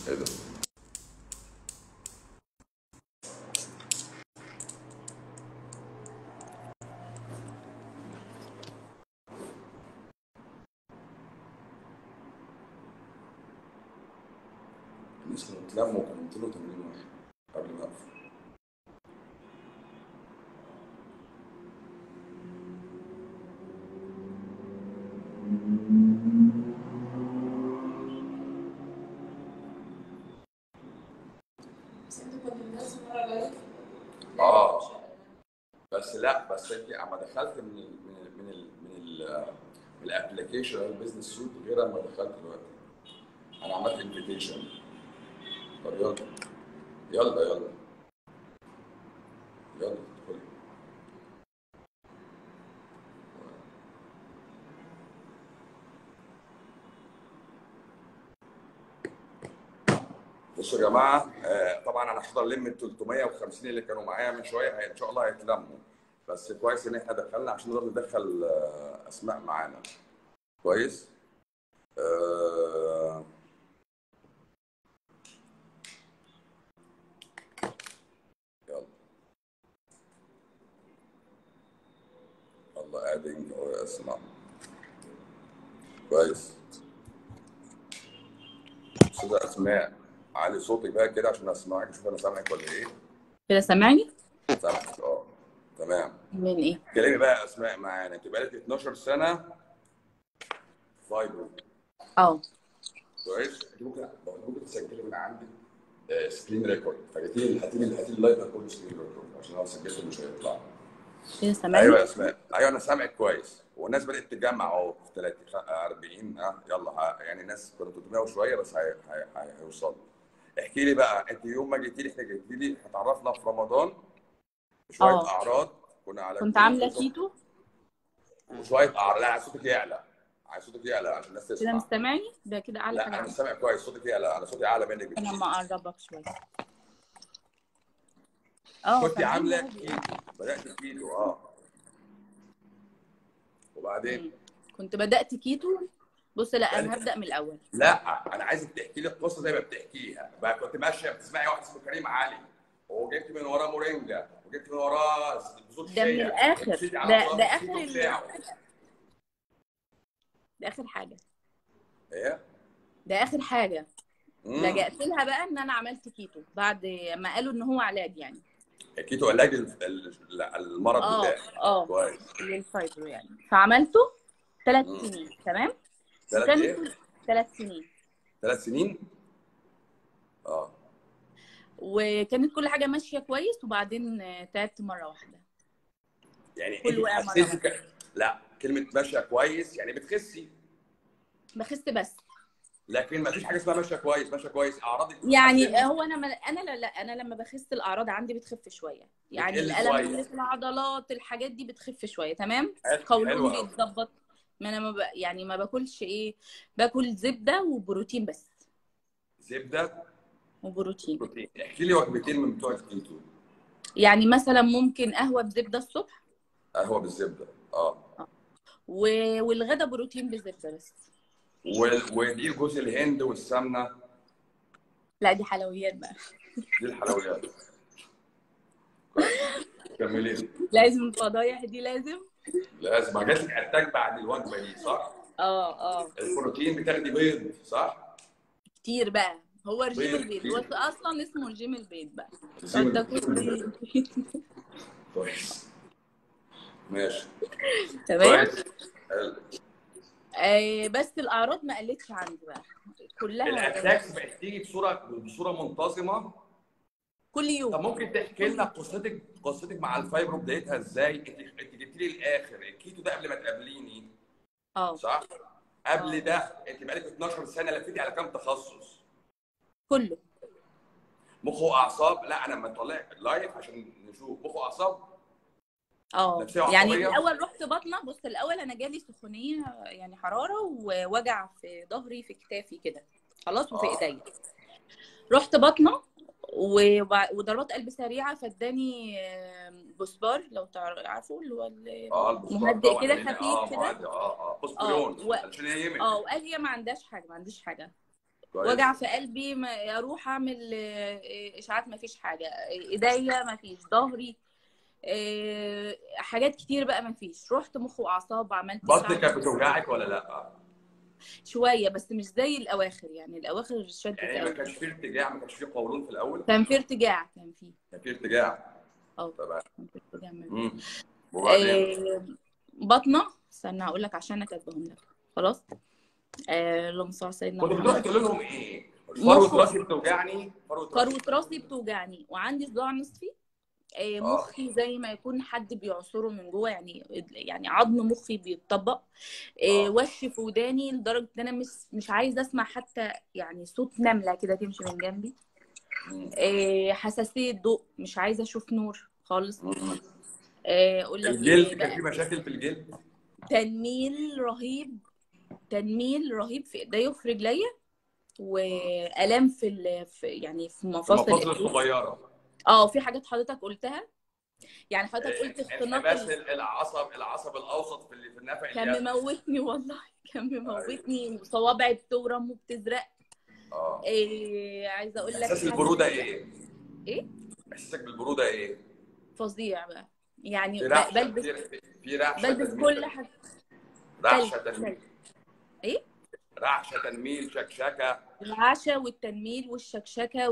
ايه ده الناس كانوا اتلموا كانوا 280 واحد قبل ما اقفل بس انت كنت منزل مره لايف اه بس لا بس انت اما دخلت من ال من ال من ال من ال من الابلكيشن البيزنس سوت غير اما دخلت دلوقتي انا عملت انفيتيشن طب يلا يلا يلا يلا ادخلي بصوا يا جماعه آه، طبعا انا هحضر لم ال 350 اللي كانوا معايا من شويه هي- ان شاء الله هيتلموا بس كويس ان احنا دخلنا عشان نقدر ندخل آه، اسماء معانا كويس آه، يلا الله ادنج او اسماء كويس استاذه اسماء علي صوتك بقى كده عشان اسمعك اشوف انا سامعك ولا ايه كده سامعني سامعك اه تمام من ايه كلمي بقى يا اسماء معانا انت بقالك 12 سنه فايبرو اه كويس انت ممكن ممكن تسجلي من عندك آه، سكرين ريكورد فجيتي لي هاتي لي هاتي لي اللايف ده كله سكرين ريكورد عشان لو سجلته مش هيطلع كده سامعني ايوه يا اسماء ايوه انا سامعك كويس والناس بدات تجمع اهو في 30 خ- 40 اه يلا ه- يعني الناس كانوا 300 وشويه بس هي- هي- هي- هيوصلوا احكي لي بقى انت يوم ما جيتي لي احنا جيتي لي اتعرفنا في رمضان شويه اه. اعراض كنا على كنت كل عامله صوت- كيتو وشويه اعراض لا عايز صوتك يعلى عايز صوتك يعلى عشان الناس كده تسمع مش سامعني ده كده اعلى لا حاجه انا مش عندي. سامع كويس صوتك يعلى انا صوتي اعلى منك انا بكتير ما اقربك شويه اه كنت سامعني عامله عادي. كيتو بدات كيتو اه وبعدين مم. كنت بدات كيتو بص لا يعني- انا هبدا من الاول لا انا عايزك تحكي لي القصه زي ما بتحكيها بقى كنت ماشيه بتسمعي واحد اسمه كريم علي وجبت من وراه مورينجا وجبت من وراه بذور ده من شيا الآخر. ومشيتي على ده- نظام ده الكيتو آخر ال- بتاعه. ده اخر حاجه ايه ده اخر حاجه مم. لجأت لها بقى ان انا عملت كيتو بعد ما قالوا ان هو علاج يعني الكيتو علاج ال- ال- المرض اه بتاعي اه كويس للفايبرو يعني فعملته ثلاث مم. سنين تمام ثلاث وكانت ايه؟ ثلاث سنين ثلاث سنين؟ اه وكانت كل حاجه ماشيه كويس وبعدين آه، تعبت مره واحده يعني كل انت وقع مرة حسيتي ك- لا كلمه ماشيه كويس يعني بتخسي بخس بس لكن ما فيش حاجه اسمها ماشيه كويس ماشيه كويس اعراضك يعني بتتحسن. هو انا ما انا لا, لا انا لما بخس الاعراض عندي بتخف شويه يعني بتقل الالم شوية. اللي في العضلات الحاجات دي بتخف شويه تمام حلو- حلو قولون قوي. بيتظبط ما انا ما ب... يعني ما باكلش ايه باكل زبده وبروتين بس زبده وبروتين بروتين احكي لي وجبتين من بتوع الكيتو يعني مثلا ممكن قهوه بزبده الصبح قهوه بالزبده اه و... والغدا بروتين بزبده بس و- ودي جوز الهند والسمنه لا دي حلويات بقى دي الحلويات كملي لازم الفضايح دي لازم لازم ما جاتلك اتاك بعد الوجبه دي صح؟ اه اه البروتين بتاخدي بيض صح؟ كتير بقى هو رجيم بيض البيض كتير. هو اصلا اسمه رجيم البيض بقى رجيم ده البيض. كله كويس ماشي تمام كويس حلو. آه بس الاعراض ما قلتش عندي بقى كلها الاتاكس بقت تيجي بصوره بصوره منتظمه كل طب يوم ممكن تحكي لنا قصتك قصتك مع الفايبرو بدايتها ازاي؟ انت انت جبت لي الاخر الكيتو ده قبل ما تقابليني اه صح؟ قبل ده انت بقالك 12 سنه لفيتي على كام تخصص؟ كله مخ واعصاب لا انا لما طلع لايف عشان نشوف مخ واعصاب اه نفسية يعني وعصبية؟ الاول رحت بطنه بص الاول انا جالي سخونيه يعني حراره ووجع في ظهري في كتافي كده خلاص وفي آه. ايديا رحت بطنه وبع- وضربات قلب سريعه فاداني آم، بوسبار لو تعرفوا اللي هو ال- اه البوستار مهدئ طبعاً، كده لأن- خفيف اه كده مهدئ اه اه بوسبريون و- عشان ينيمك اه وقال هي ما عندهاش حاجه ما عنديش حاجه كويس. وجع في قلبي ما اروح اعمل آه، اشاعات ما فيش حاجه ايديا ما فيش ظهري آه، حاجات كتير بقى ما فيش رحت مخ واعصاب عملت بطنك إشعة كانت بتوجعك ولا لا؟ شويه بس مش زي الاواخر يعني الاواخر شدت يعني ما قوي كانش فيه ارتجاع ما كانش فيه قولون في الاول كان في ارتجاع كان في كان فيه ارتجاع اه تمام كان في ارتجاع من- مم. وبعدين آه، بطنه استنى هقول لك عشان انا كاتبهم لك خلاص آه، اللهم صل على سيدنا كنت بتروح محمد تقول لهم ايه؟ مخ- فروه راسي بتوجعني فروه راسي فروة راسي بتوجعني وعندي صداع نصفي آه، آه. مخي زي ما يكون حد بيعصره من جوه يعني يعني عظم مخي بيتطبق آه، آه. وش في وداني لدرجه ان انا مش مش عايزه اسمع حتى يعني صوت نمله كده تمشي من جنبي مم. آه، حساسيه ضوء مش عايزه اشوف نور خالص مم. آه، اقول لك الجلد إيه كان بقى؟ في مشاكل في الجلد تنميل رهيب تنميل رهيب في ايديا وفي رجليا والام في, ال... في يعني في في مفاصل المفاصل الإيدين. الصغيره اه في حاجات حضرتك قلتها يعني حضرتك قلت اختناق بس ال- العصب العصب الاوسط في اللي في النفق كان اليمني. مموتني والله كان مموتني وصوابعي بتورم وبتزرق اه إيه عايزه اقول لك احساس حاجة البروده ايه؟ ايه احساسك بالبروده ايه؟ فظيع بقى يعني في ب- رعشه بلبس في- في رعشه بلبس تنميل. كل حاجه رعشه تلج، تنميل تلج. ايه رعشه تنميل شكشكه العشا والتنميل والشكشكه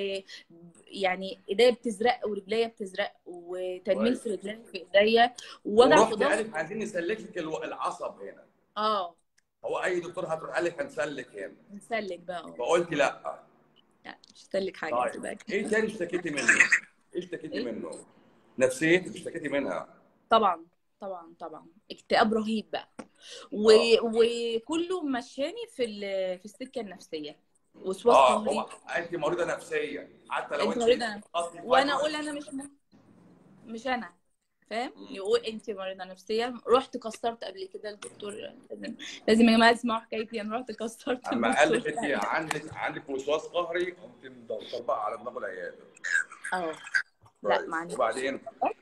ويعني ايديا بتزرق ورجليا بتزرق وتنميل كويس. في رجليا في ايديا ووجع في ورحت ظهري قالت عايزين نسلك لك الو- العصب هنا اه هو اي دكتور هتروح قال لك هنسلك هنا نسلك بقى اه فقلت لا لا مش هسلك حاجه طيب تبقى كده. ايه تاني اشتكيتي منه؟ ايه اشتكيتي إيه؟ منه؟ نفسيتك اشتكيتي منها طبعا طبعا طبعا اكتئاب رهيب بقى و... آه. وكله مشاني في ال... في السكه النفسيه وسواس اه قهري هو انت مريضه نفسيا حتى لو أنت انت مريضة نفسياً. أصلي وانا فايبر. اقول انا مش م... مش انا فاهم مم. يقول انت مريضه نفسيه رحت كسرت قبل كده الدكتور لازم لازم يا جماعه تسمعوا حكايتي انا رحت كسرت اما قال لك الدكتور. انت عندك عندك وسواس قهري قمت مطبقه على دماغ العياده اه لا كويس. ما عنديش وبعدين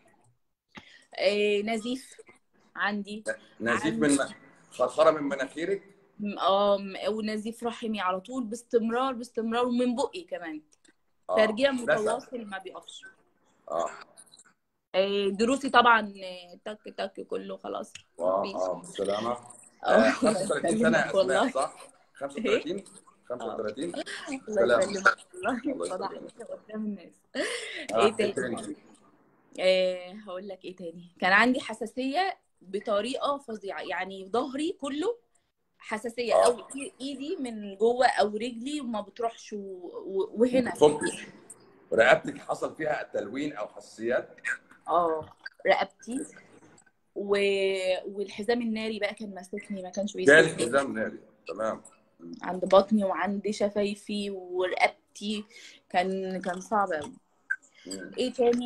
آه نزيف عندي نزيف عندي- من خرخره من مناخيرك م- اه م- ونزيف رحمي على طول باستمرار باستمرار ومن بقي كمان آه. ترجيع ده متواصل ما بيقفش اه آه، دروسي طبعا آه، تك تك كله خلاص اه مفيش. اه بالسلامه اه آه، 35 سنه يا والله اسماء صح 35 35 الله سلام. يسلمك والله الله فضحك يسلمك. قدام الناس آه، ايه تاني آه هقول لك ايه تاني كان عندي حساسيه بطريقه فظيعه يعني ظهري كله حساسيه آه. او إي- ايدي من جوه او رجلي وما بتروحش و... و... وهنا بتفكش رقبتك حصل فيها تلوين او حساسيات اه رقبتي و... والحزام الناري بقى كان ماسكني ما كانش بيسيبني جالك حزام ناري تمام عند بطني وعند شفايفي ورقبتي كان كان صعب قوي مم. ايه تاني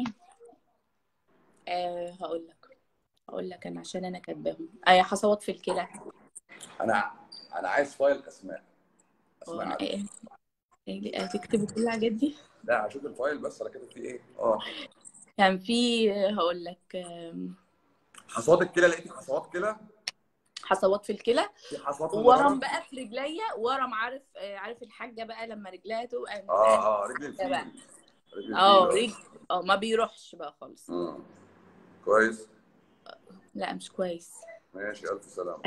آه هقول لك هقول لك انا عشان انا كاتباهم اي حصوات في الكلى انا انا عايز فايل اسماء اسماء وانا عادل. ايه إيه، هتكتبوا كل الحاجات دي لا هشوف الفايل بس انا كاتب فيه ايه اه كان في هقول لك آم، حصوات الكلى لقيتي حصوات كلى حصوات في الكلى في حصوات في ورم الورم؟ بقى في رجليا ورم عارف آه، عارف الحاجه بقى لما رجلها تبقى اه اه رجل ده بقى. الفيل رجل اه الفيل. رجل اه ما بيروحش بقى خالص مم. كويس لا مش كويس ماشي الف سلامه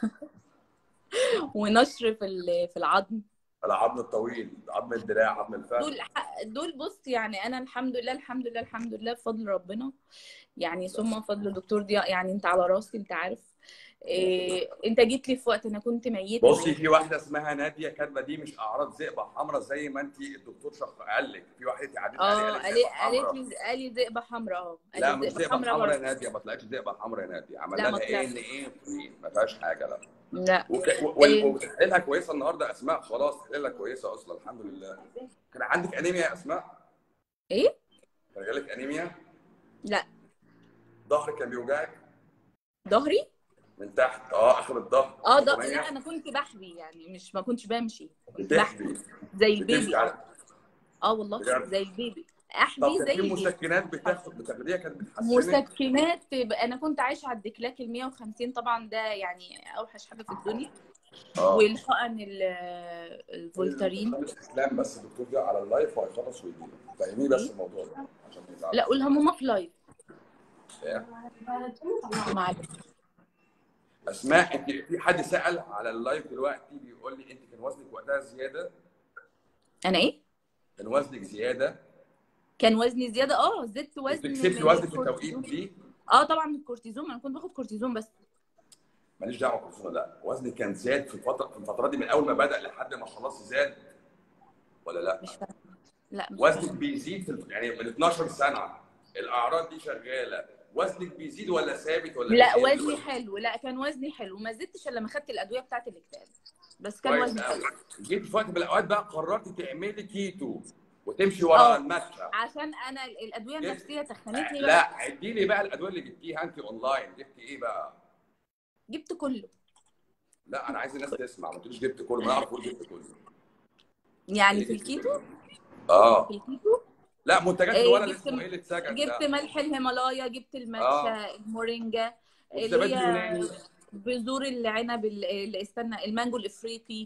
ونشر في ال- في العظم العظم الطويل عظم الدراع عظم الفخذ دول ح- دول بص يعني انا الحمد لله الحمد لله الحمد لله بفضل ربنا يعني ثم فضل دكتور ضياء يعني انت على راسي انت عارف إيه انت جيت لي في وقت انا كنت ميته بصي في واحده اسمها ناديه كاتبه دي مش اعراض ذئبه حمراء زي ما انت الدكتور شخ قال لك في واحده عدت اه عليها قالت ذئبه قالت حمراء لي قال لي ذئبه حمراء اه قال لا لي مش ذئبه حمراء برضه. يا ناديه ما طلعتش ذئبه حمراء يا ناديه عمل لا، ما لها ايه طلعش. ان ايه ما فيهاش حاجه لا لا وك- و- إيه. وتحليلها كويسه النهارده اسماء خلاص تحليلها كويسه اصلا الحمد لله كان عندك انيميا يا اسماء ايه كان جالك انيميا لا ظهرك كان بيوجعك ظهري من تحت اه اخر الظهر اه ده أغنية؟ لا انا كنت بحبي يعني مش ما كنتش بمشي كنت بحبي بتحبي زي بتمشي البيبي على اه والله بجد؟ زي البيبي طب احبي كان زي في البيبي مسكنات بتاخد بتاخديها كانت بتحسنك مسكنات انا كنت عايشه على الدكلاك ال 150 طبعا ده يعني اوحش حاجه في الدنيا اه والحقن ال الفولتارين خلص اسلام بس الدكتور ده على اللايف وهيخلص ويجي فاهميه بس الموضوع ده عشان ما يزعلش لا قولها ماما في لايف إيه؟ معلش اسماء انت في حد سال على اللايف دلوقتي بيقول لي انت كان وزنك وقتها زياده انا ايه كان وزنك زياده كان وزني زياده اه زدت كنت وزن كسبتي من وزن في الكورتيزون. التوقيت دي اه طبعا من الكورتيزون انا كنت باخد كورتيزون بس ماليش دعوه بالكورتيزون لا وزنك كان زاد في الفتره في الفترات دي من اول ما بدا لحد ما خلاص زاد ولا لا مش فاهمه لا مش وزنك فاهمة. بيزيد في ال- يعني من 12 سنه الاعراض دي شغاله وزنك بيزيد ولا ثابت ولا لا بيقل وزني ولا- حلو لا كان وزني حلو ما زدتش الا لما خدت الادويه بتاعت الاكتئاب بس كان كويس وزني قوي حلو جيت في وقت من الاوقات بقى قررت تعملي كيتو وتمشي ورا آه. الماتشا عشان انا الادويه جبت- النفسيه تخنتني لا بقى عدي لي بقى الادويه اللي جبتيها انت اونلاين جبتي ايه بقى؟ جبت كله لا انا عايز الناس تسمع ما تقوليش جبت كله ما اعرف اقول جبت كله يعني في الكيتو اه في الكيتو لا منتجات إيه، الولد جبت- اسمه ايه اللي اتسجن جبت ده؟ ملح الهيمالايا جبت الماتشا المورينجا والزبادي اللي هي اليوناني بذور العنب ال- اللي استنى المانجو الافريقي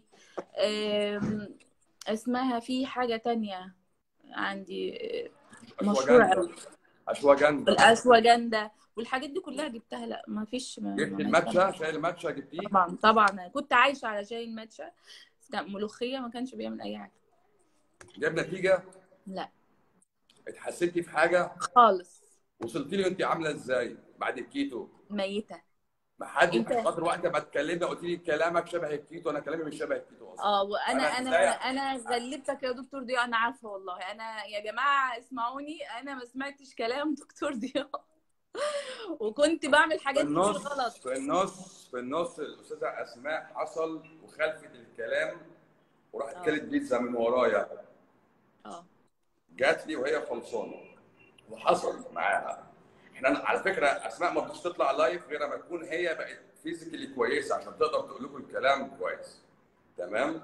آم، اسمها في حاجه تانية عندي آه، مشهوره اشواجندا قوي اشواجندا الاشواجندا والحاجات دي كلها جبتها لا ما فيش ما جبت ما- الماتشا شاي الماتشا جبتيه طبعا طبعا أنا كنت عايشه على شاي الماتشا بس كان ملوخيه ما كانش بيعمل اي حاجه جاب نتيجه لا اتحسنتي في حاجه خالص وصلتي لي وانت عامله ازاي بعد الكيتو ميته ما حد أنت- عشان خاطر وقت ما اتكلمنا قلت لي كلامك شبه الكيتو انا كلامي مش شبه الكيتو اصلا اه وانا أنا انا إزاي- انا غلبتك يا دكتور ضياء انا عارفه والله انا يا جماعه اسمعوني انا ما سمعتش كلام دكتور ضياء وكنت بعمل في حاجات كتير النص غلط في النص في النص الاستاذه اسماء حصل وخلفت الكلام وراحت آه. كلت بيتزا من ورايا اه جات لي وهي خلصانه وحصل معاها احنا على فكره اسماء ما بتش تطلع لايف غير ما تكون هي بقت فيزيكالي كويسه عشان تقدر تقول لكم الكلام كويس تمام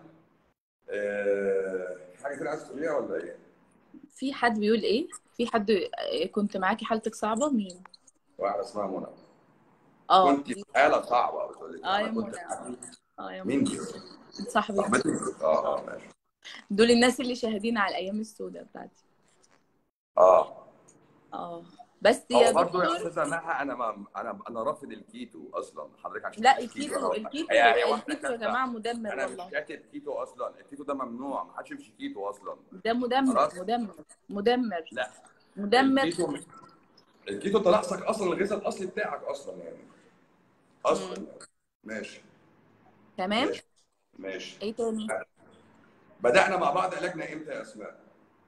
أه... حاجه تانية عايز تقوليها ولا ايه؟ في حد بيقول ايه في حد آه، كنت معاكي حالتك صعبه مين واحده اسمها منى اه كنت في حاله صعبه بتقول لك آه يا أنا كنت منى. معاكي. اه يا مين ماما. دي؟ صاحبي صاحبتك؟ اه اه ماشي دول الناس اللي شاهدين على الايام السوداء بتاعتي اه اه بس يا هو برضه يا دكتور استاذه مها انا ما انا انا رافض الكيتو اصلا حضرتك عشان لا مش الكيتو أنا- الكيتو هي- هي واحدة الكيتو يا كاتبة. جماعه مدمر انا والله مش كاتب كيتو اصلا الكيتو ده ممنوع ما حدش يمشي كيتو اصلا ده مدمر خلاص. مدمر مدمر لا مدمر الكيتو الكيتو انت ناقصك اصلا الغذاء الاصلي بتاعك اصلا يعني اصلا مم. ماشي تمام ماشي ماشي ايه تاني بدانا مع بعض علاجنا امتى يا اسماء؟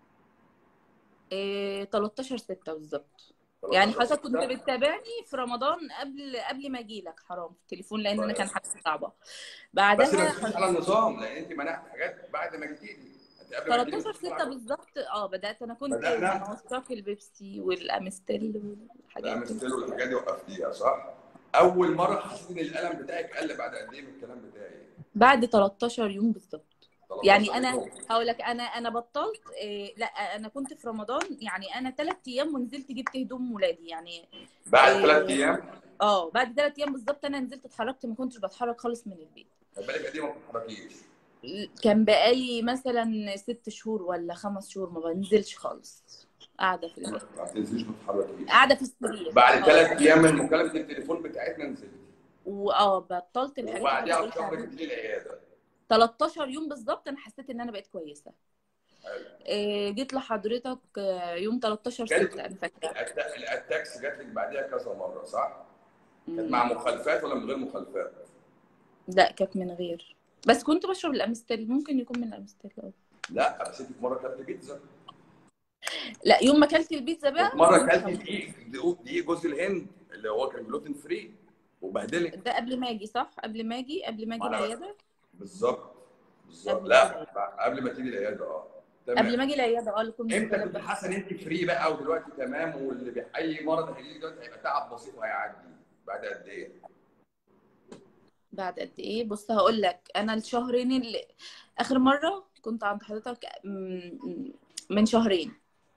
إيه 13 6 بالظبط يعني حضرتك كنت 13 بتتابعني في رمضان قبل قبل ما اجي لك حرام في التليفون لان انا طيب. كان حالتي صعبه بس ما بعدها تمشيش على النظام لان انت منعت حاجات بعد ما جيتي لي انت قبل ما تجيلي 13 كنت 6 بالظبط اه بدات انا كنت بدأنا. موثقه البيبسي والامستيل والحاجات لا دي مثل والحاجات دي وقفتيها صح؟ اول مره حسيت ان الالم بتاعك قل بعد قد ايه من الكلام بتاعي؟ بعد 13 يوم بالظبط 13 يعني انا يوم. هقول لك انا انا بطلت إيه لا انا كنت في رمضان يعني انا ثلاث ايام ونزلت جبت هدوم ولادي يعني بعد إيه. ثلاث ايام اه بعد ثلاث ايام بالظبط انا نزلت اتحركت ما كنتش بتحرك خالص من البيت خد بالك قد ايه ما بتتحركيش كان بقالي مثلا ست شهور ولا خمس شهور ما بنزلش خالص قاعده في البيت ما بتنزليش ما بتتحركيش قاعده في السرير بعد آه. ثلاث ايام من مكالمه التليفون بتاعتنا نزلت واه بطلت الحاجات اللي وبعديها قلت بشهر عليها. جيت لي العياده 13 يوم بالظبط انا حسيت ان انا بقيت كويسه حلو. إيه، جيت لحضرتك آه، يوم 13 كانت- 6 انا فاكره الأتا- الاتاكس جات لك بعديها كذا مره صح؟ كانت مم. مع مخالفات ولا من غير مخالفات؟ لا كانت من غير بس كنت بشرب الامستيل ممكن يكون من الامستيل اه لا بس انت في مره كلت بيتزا لا يوم ما اكلت البيتزا بقى وفي مره كلت دقيق دقيق دقيق جوز الهند اللي هو كان جلوتين فري وبهدلك ده قبل ما اجي صح قبل ما اجي قبل ما اجي أنا- العياده بالظبط بالظبط قبل لا قبل ما تيجي العياده اه قبل تمام ما اجي العياده اه اللي كنت امتى بلبس. كنت حاسه ان انت فري بقى ودلوقتي تمام واللي بي- اي مرض هيجي دلوقتي هيبقى تعب بسيط وهيعدي بعد قد ايه؟ بعد قد ايه بص هقول لك انا الشهرين اللي اخر مره كنت عند حضرتك م- من شهرين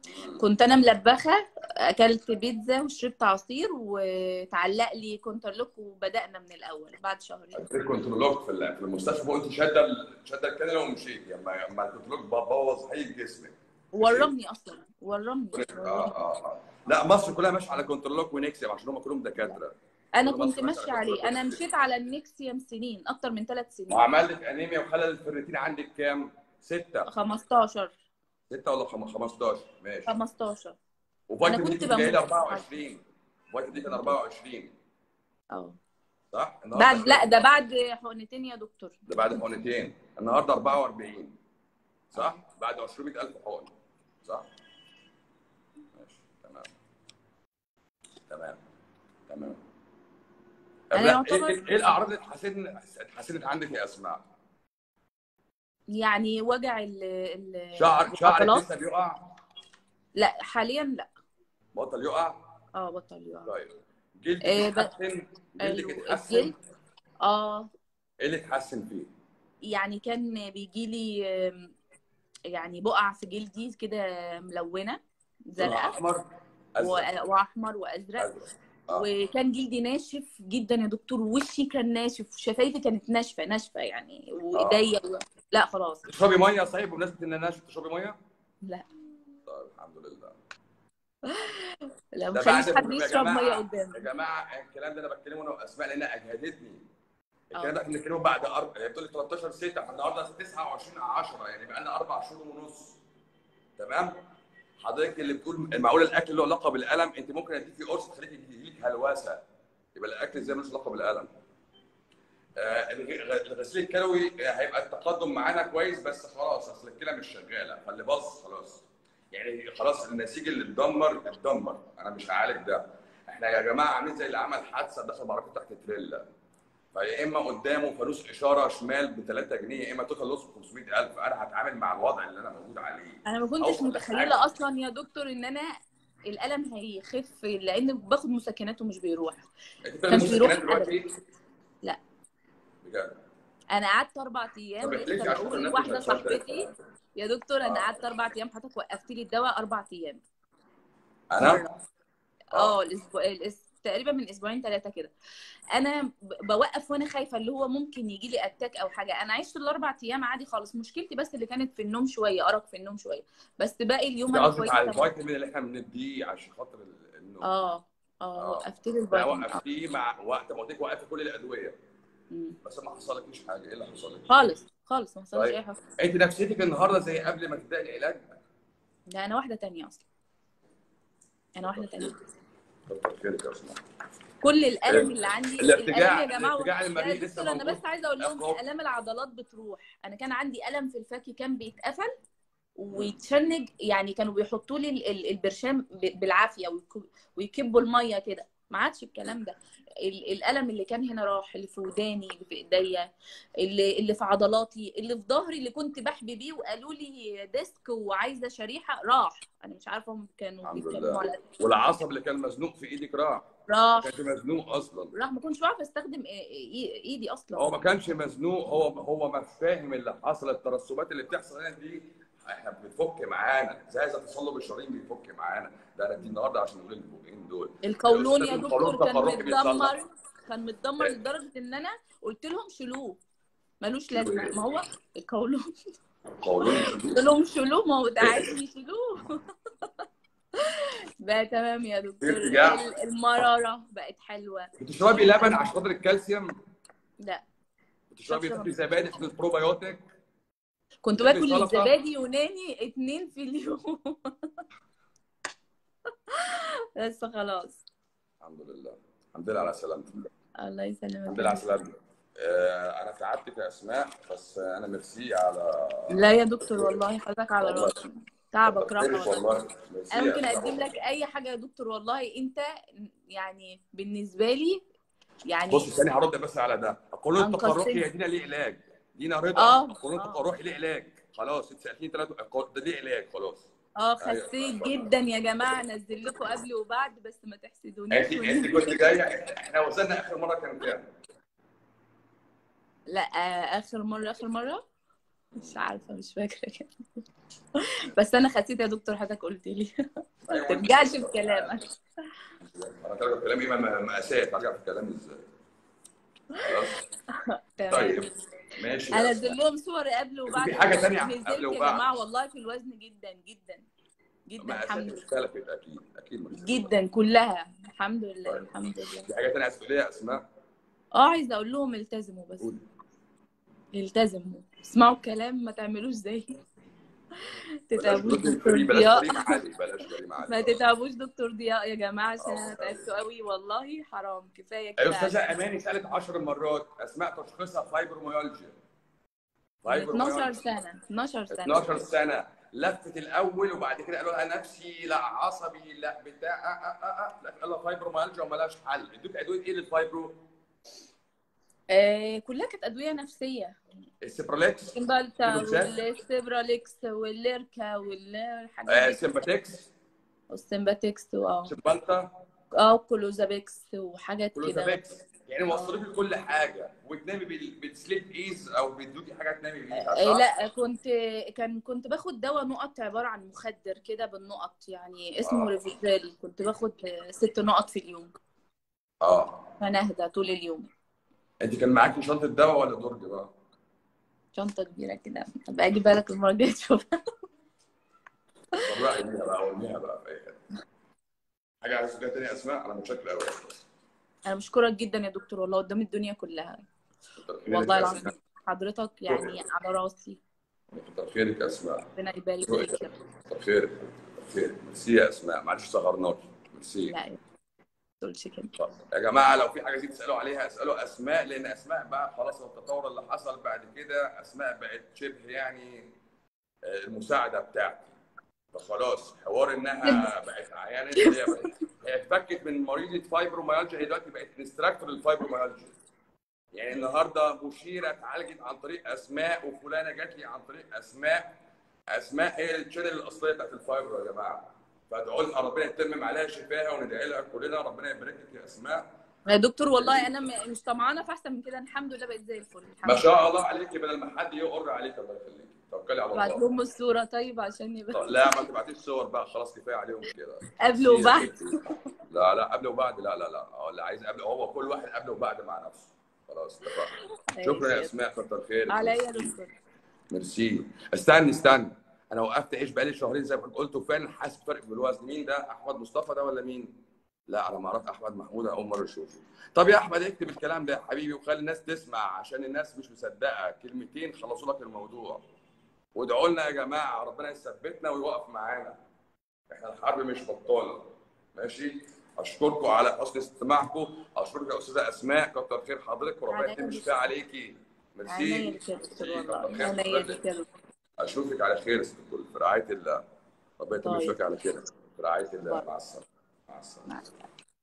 كنت انا ملبخه اكلت بيتزا وشربت عصير وتعلق لي كونترلوك وبدانا من الاول بعد شهرين الكنترولوج في ال- في المستشفى وانت شاده ال- شاده الكنله ومشيتي اما اما الكنترولوج بوظ هيئه جسمك ورمني اصلا ورمني اه اه اه لا مصر كلها ماشيه على كنترولوج ونكسب عشان هم كلهم دكاتره انا كل كنت مصر ماشيه ماشية عليه على انا كنترول. مشيت على النكسيوم سنين اكتر من ثلاث سنين وعمل لك انيميا وخلى الفريتين عندك كام؟ ستة 15 ستة ولا خم- 15 ماشي 15 وفيتامين أنا دي كنت كان جاي لي بموت. 24 فيتامين دي كان 24 اه صح؟ النهاردة بعد لا ده بعد حقنتين يا دكتور ده بعد حقنتين النهارده 44 صح؟ بعد 200000 حقن صح؟ ماشي تمام تمام تمام أنا لا، يعتبر- ايه إيه الاعراض اللي اتحسنت اتحسنت عندك يا اسماء؟ يعني وجع ال ال شعر شعرك العضلات. لسه بيقع لا حاليا لا بطل يقع اه بطل يقع طيب جلدك إيه ب- اتحسن جلدك أيوه، اتحسن الجلد اه ايه اللي اتحسن فيه؟ يعني كان بيجي لي آم، يعني بقع في جلدي كده ملونه لونها زرقاء احمر ازرق و- واحمر وازرق ازرق آه. وكان جلدي ناشف جدا يا دكتور وشي كان ناشف وشفايفي كانت ناشفه ناشفه يعني وايديا و... لا خلاص تشربي ميه صحيح بمناسبه ان انا تشربي ميه؟ لا طيب الحمد لله لا ده ما بعد تخليش حد يا يشرب جماعة- ميه يا قدامي جماعه الكلام ده انا بتكلمه انا واسماء لانها اجهدتني الكلام آه. ده احنا بنتكلمه بعد أرب... هي بتقول لي 13 6 احنا النهارده 29 10 يعني بقى لنا اربع شهور ونص تمام حضرتك اللي بتقول معقول الاكل له علاقه بالالم انت ممكن اديكي قرص تخليك يجيلك هلوسه يبقى الاكل ازاي ملوش علاقه بالالم آه، الغ- الغسيل الكلوي آه، هيبقى التقدم معانا كويس بس خلاص اصل الكلى مش شغاله فاللي باظ خلاص يعني خلاص النسيج اللي اتدمر اتدمر انا مش هعالج ده احنا يا جماعه عاملين زي اللي عمل حادثه دخل بعربيته تحت تريلا فيا اما قدامه فانوس اشاره شمال ب 3 جنيه يا اما توتال لوس ب 500000 انا هتعامل مع الوضع اللي انا موجود عليه انا ما كنتش أوصل لحاجة. متخيله اصلا يا دكتور ان انا الالم هيخف لان باخد مسكنات ومش بيروح انت كانش بتاخد بيروح مسكنات دلوقتي لا. بجد انا قعدت اربع ايام طب لسه ليش عشان بقول الناس واحده مش هتصدق صاحبتي الكلام. يا دكتور انا آه. قعدت اربع ايام حضرتك وقفت لي الدواء اربع ايام انا اه الاسبوع الأس... تقريبا من اسبوعين ثلاثه كده انا ب- بوقف وانا خايفه اللي هو ممكن يجي لي اتاك او حاجه انا عشت الاربع ايام عادي خالص مشكلتي بس اللي كانت في النوم شويه ارق في النوم شويه بس باقي اليوم انت انا قصدك على كويسه الفيتامين اللي احنا بنديه عشان خاطر ال- النوم اه اه آه. وقفت لي انا الفيتامين وقفتيه مع وقت ما قلت لك وقفت كل الادويه مم. بس ما حصلكيش حاجه ايه اللي حصل لك؟ خالص خالص ما حصلش طيب. اي حاجه انت نفسيتك النهارده زي قبل ما تبداي العلاج ده انا واحده تانية اصلا انا واحده تانية كتر خيرك يا اسماء كل الالم اللي عندي الارتجاع- الالم يا جماعه الارتجاع يا المريء لسه دكتور انا موجود. بس عايزه اقول لهم أخوف. الام العضلات بتروح انا كان عندي الم في الفك كان بيتقفل ويتشنج يعني كانوا بيحطوا لي ال- ال- البرشام ب- بالعافيه ويك- ويكبوا الميه كده ما عادش الكلام ده ال- الالم اللي كان هنا راح اللي في وداني اللي في ايديا اللي اللي في عضلاتي اللي في ظهري اللي كنت بحبي بيه وقالوا لي ديسك وعايزه شريحه راح انا مش عارفه هم كانوا الحمد بيتكلموا لله. على والعصب اللي كان مزنوق في ايدك راح ما راح كانش مزنوق اصلا راح ما كنتش بعرف استخدم إي- إي- ايدي اصلا هو ما كانش مزنوق هو هو مش فاهم اللي حصل الترسبات اللي بتحصل هنا دي احنا بتفك معانا زي زي تصلب الشرايين بيفك معانا ده انا دي النهارده عشان نقول البقين دول القولون يا الأستاذ دكتور القولون كان تفرقي بيتصلح. متدمر كان متدمر لدرجه ان انا قلت لهم شيلوه ملوش لازمه ما هو القولون قولون قلت لهم شيلوه ما هو ده عايز يشيلوه بقى تمام يا دكتور ارتجاع. ال- المراره بقت حلوه بتشربي لبن عشان خاطر الكالسيوم لا بتشربي بشرب. تاكلي زبادي عشان البروبايوتيك كنت بتاكلي باكل سلطة؟ الزبادي يوناني اتنين في اليوم بس خلاص الحمد لله الحمد لله على سلامتك الله يسلمك الحمد لله على سلامتك آه، انا تعبتك يا اسماء بس انا ميرسي على لا يا دكتور والله حضرتك على والله. راسي تعبك راحه خيرك والله والله ميرسي انا يا ممكن أسماء اقدم والله. لك اي حاجه يا دكتور والله انت يعني بالنسبه لي يعني بص ثاني هرد بس على ده القولون أنقذتني. التقرحي يا دينا ليه علاج دينا رضا آه، القولون آه. التقرحي ليه علاج خلاص انت سالتني ثلاث ده ليه علاج خلاص اه أيوة. خسيت جدا يا جماعه انزل لكم قبل وبعد بس ما تحسدونيش انت انت كنت جايه احنا وصلنا اخر مره كان كام؟ لا آه، اخر مره اخر مره مش عارفه مش فاكره كده بس انا خسيت يا دكتور حضرتك قلت لي ما أيوة، ترجعش أنت- في كلامك انا ترجع في كلامي ما- ما- مأساة ارجع في كلامي ازاي خلاص تمام طيب ماشي يا انا أسماء. انزل لهم صور قبل وبعد في حاجة تانية نزلت قبل يا وبعد. جماعه والله في الوزن جدا جدا جدا مأساتي الحمد لله اختلفت اكيد اكيد ما اختلفت. جدا كلها الحمد لله طيب. الحمد لله في حاجة تانية عايز تقوليها يا اسماء اه عايزه اقول لهم التزموا بس قولي التزموا اسمعوا الكلام ما تعملوش زي بلاش تتعبوش جلوتين دكتور فري بلاش ضياء كريم عالي بلاش كريم ما عالي تتعبوش دكتور ضياء يا جماعه عشان آه. انا تعبت قوي والله حرام كفايه يا كده استاذه اماني سالت 10 مرات اسماء تشخيصها فايبروميالجيا من 12 سنه 12 سنه 12 سنه لفت الاول وبعد كده قالوا لها نفسي لا عصبي لا بتاع آه آه آه آه. لا قال لها فايبروميالجيا ومالهاش حل ادوك ادويه ايه للفايبرو؟ آه كلها كانت ادويه نفسيه السيبروليكس السمبالتا فيروسات؟ والسيبراليكس والليركا والحاجات آه دي سيمباتكس والسمباتكس اه سيمبالتا اه كلوزابيكس وحاجات كده كلوزابيكس يعني وصلوا لي كل حاجه وتنامي بال- بالسليب ايز او بيدوكي حاجه تنامي بيها آه صح؟ لا كنت كان كنت باخد دواء نقط عباره عن مخدر كده بالنقط يعني اسمه آه. ريفيتال كنت باخد آه، ست نقط في اليوم اه فنهدى طول اليوم انت كان معاكي شنطه دواء ولا درج بقى؟ شنطه كبيره كده ابقى اجي بالك المره الجايه تشوف طب رأي بيها بقى ورميها بقى في اي حته حاجه عايز تقولها تاني يا اسماء انا متشكر قوي انا بشكرك جدا يا دكتور والله قدام الدنيا كلها والله العظيم حضرتك يعني على راسي كتر خيرك يا اسماء ربنا يبارك فيك يا رب. كتر خيرك كتر خيرك ميرسي يا اسماء معلش صغرناكي ميرسي لا ما تقولش كده طب يا جماعه لو في حاجه عايزين تسالوا عليها اسالوا اسماء لان اسماء بقى خلاص التطور اللي حصل بعد كده اسماء بقت شبه يعني آه، المساعده بتاعتي فخلاص حوار انها بقت عيانه هي بقت هي اتفكت من مريضه فايبروميالجيا هي دلوقتي بقت انستراكتور للفايبروميالجيا يعني النهارده مشيره اتعالجت عن طريق اسماء وفلانه جات لي عن طريق اسماء اسماء هي الشانل الاصليه بتاعت الفايبرو يا جماعه فادعوا لها ربنا يتمم عليها شفاها وندعي لها كلنا ربنا يبارك لك يا اسماء يا دكتور والله انا م- مش طمعانه في احسن من كده الحمد لله بقيت زي الفل الحمد ما شاء الله عليكي بدل ما حد يقر عليك الله يخليك توكلي على بعت الله لهم الصوره طيب عشان طب يبقى لا ما تبعتيش صور بقى خلاص كفايه عليهم كده قبل وبعد لا لا قبل وبعد لا لا لا اه اللي عايز قبل هو كل واحد قبل وبعد مع نفسه خلاص اتفقنا شكرا يا اسماء كتر خيرك عليا يا دكتور ميرسي استني استني انا وقفت عيش بقالي شهرين زي ما كنت قلت وفعلا حاسس بفرق في الوزن مين ده احمد مصطفى ده ولا مين لا انا ما اعرف احمد محمود انا اول مره اشوفه طب يا احمد اكتب الكلام ده يا حبيبي وخلي الناس تسمع عشان الناس مش مصدقه كلمتين خلصوا لك الموضوع وادعوا لنا يا جماعه ربنا يثبتنا ويوقف معانا احنا الحرب مش بطاله ماشي اشكركم على حسن استماعكم اشكرك يا استاذه اسماء كتر خير حضرتك وربنا عليا يتم بس. شفاء عليكي عينيا ميرسي لك يا دكتور ميرسي. والله كتر خير عينيا حضرتك. لك يا دكتور اشوفك على خير يا ست الكل في رعايه الله ربنا يتم طيب. شفاك على خير في رعايه الله باي. مع السلامه مع السلامه مع السلامة.